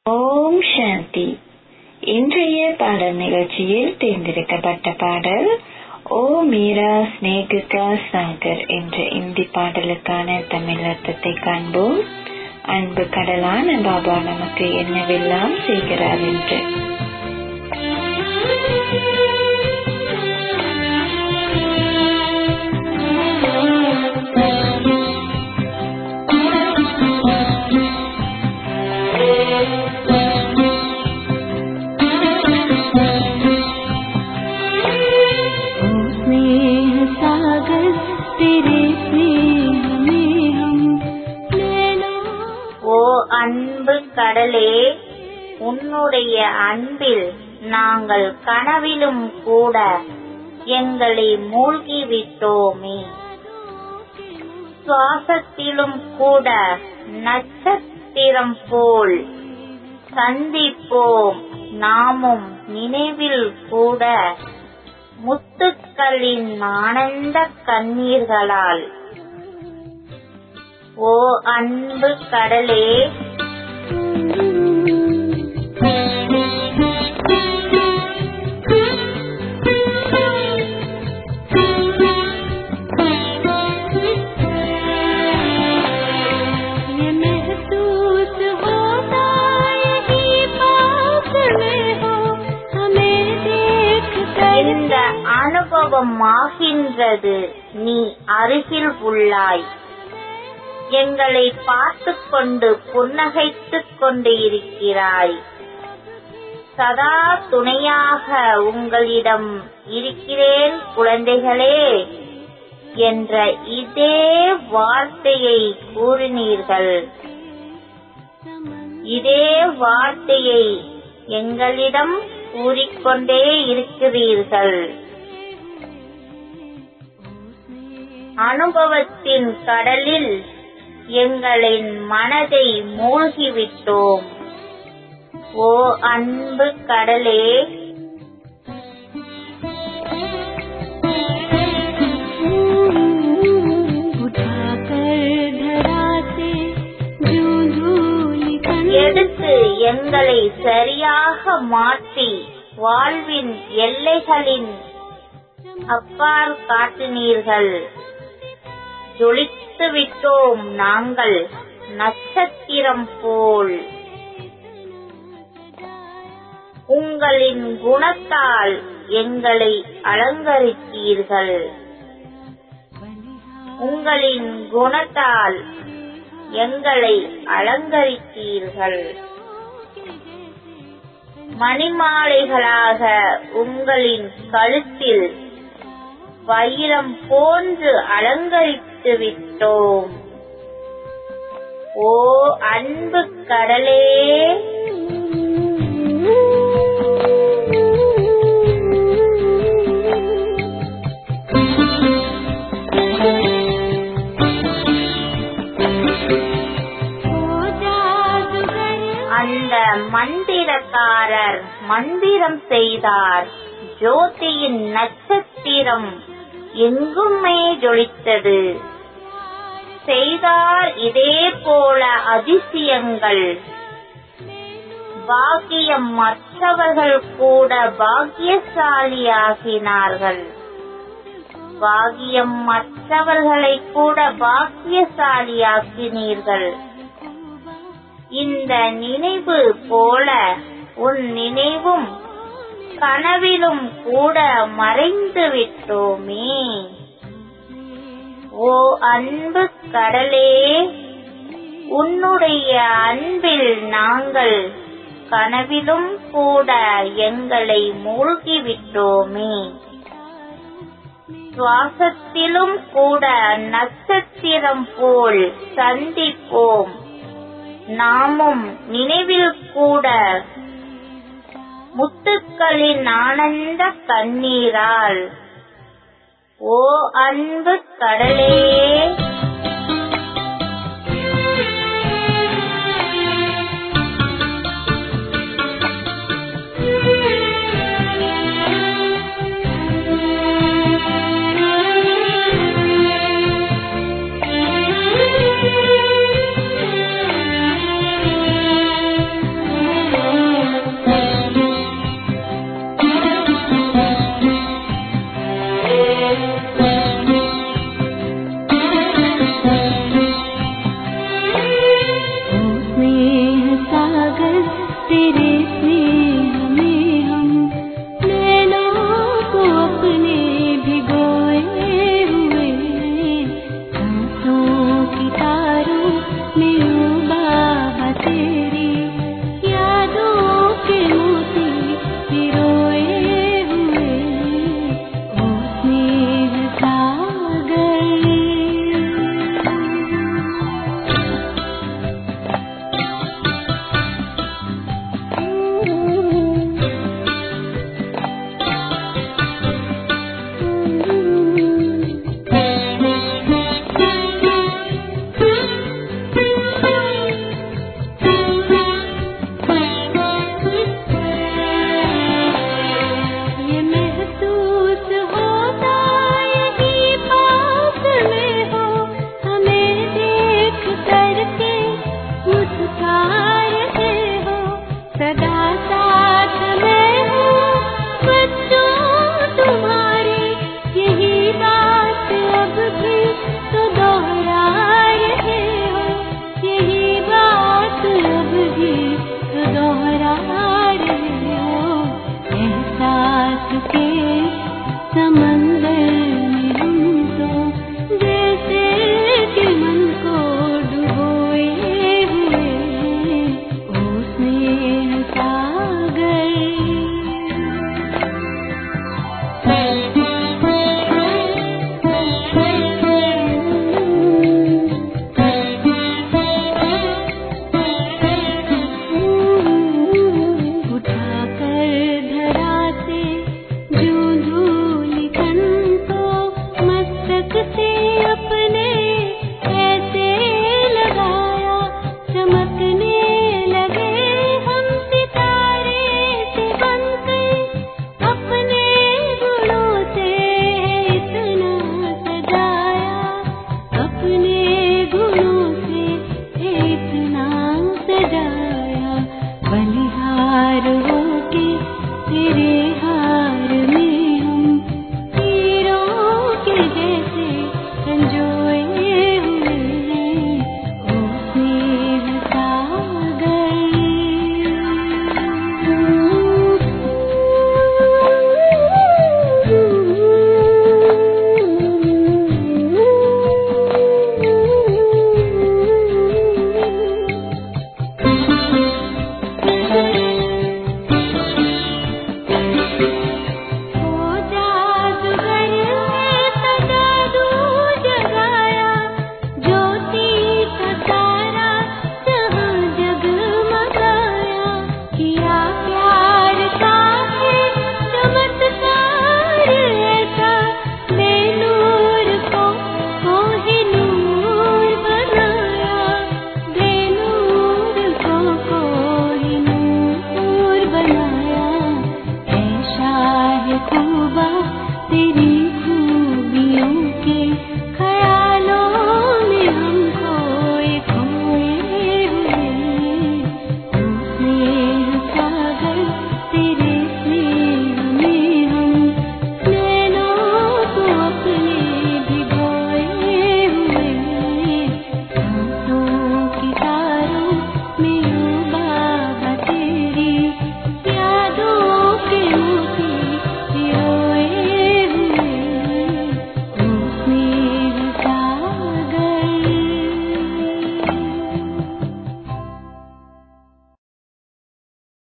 ஓம் சாந்தி இன்றைய பாடல் நிகழ்ச்சியில் தேர்ந்தெடுக்கப்பட்ட பாடல் ஓ மீரா ஸ்னேகிகா சங்கர் என்ற இந்தி பாடலுக்கான தமிழ் அர்த்தத்தை காண்போம் அன்பு கடலான பாபா நமக்கு என்னவெல்லாம் செய்கிறார் என்று ஓ அன்பு கடலே உன்னுடைய அன்பில் நாங்கள் கனவிலும் கூட எங்களை மூழ்கி விட்டோமே சுவாசத்திலும் கூட நட்சத்திரம் போல் சந்திப்போம் நாமும் நினைவில் கூட முத்துக்களின் ஆனந்த கண்ணீர்களால் ஓ அன்பு கடலே ये महसूस होता यही पास में हो हमें देख कर இந்த அனுபவம் ஆகின்றது நீ அருகில் உள்ளாய் எங்களை பார்த்துக் கொண்டு புன்னகைத்துக் கொண்டு இருக்கிறாய் சதா துணையாக உங்களிடம் இருக்கிறேன் குழந்தைகளே என்ற இதே வார்த்தையை கூறினீர்கள் இதே வார்த்தையை எங்களிடம் கூறிக்கொண்டே இருக்கிறீர்கள் அனுபவத்தின் கடலில் எங்களின் மனதை மூழ்கிவிட்டோம் ஓ அன்பு கடலே उठाकर धरा से जो धूलि कण எடுத்து எங்களை சரியாக மாற்றி வாழ்வின் எல்லைகளின் அப்பால் காட்டினீர்கள் ஜொலித்து விட்டோம் நாங்கள் நட்சத்திரம் போல் உங்களின் குணத்தால் எங்களை அலங்கரித்தீர்கள் உங்களின் குணத்தால் எங்களை அலங்கரித்தீர்கள் மணிமாலைகளாக உங்களின் கழுத்தில் வைரம் போன்று அலங்கரித்து விட்டோம் ஓ அன்பு கடலே ओ जादूगर அந்த மந்திரக்காரர் மந்திரம் செய்தார் ஜோதியின் நட்சத்திரம் எங்குமே ஜொலித்தது செய்தார் இதே போல அதிசயங்கள் பாக்கியம் மற்றவர்கள் கூட பாக்கியசாலியாகினார்கள் பாக்கியம் மற்றவர்களை கூட பாக்கியசாலியாக்கினீர்கள் இந்த நினைவு போல உன் நினைவும் கனவிலும் கூட மறைந்து விட்டோமே ஓ அன்பு கடலே உன்னுடைய அன்பில் நாங்கள் கனவிலும் கூட எங்களை மூழ்கி விட்டோமே சுவாசத்திலும் கூட நட்சத்திரம் போல் சந்திப்போம் நாமும் நினைவில் கூட முத்துக்களின் ஆனந்த கண்ணீரால் ஓ அன்பு கடலே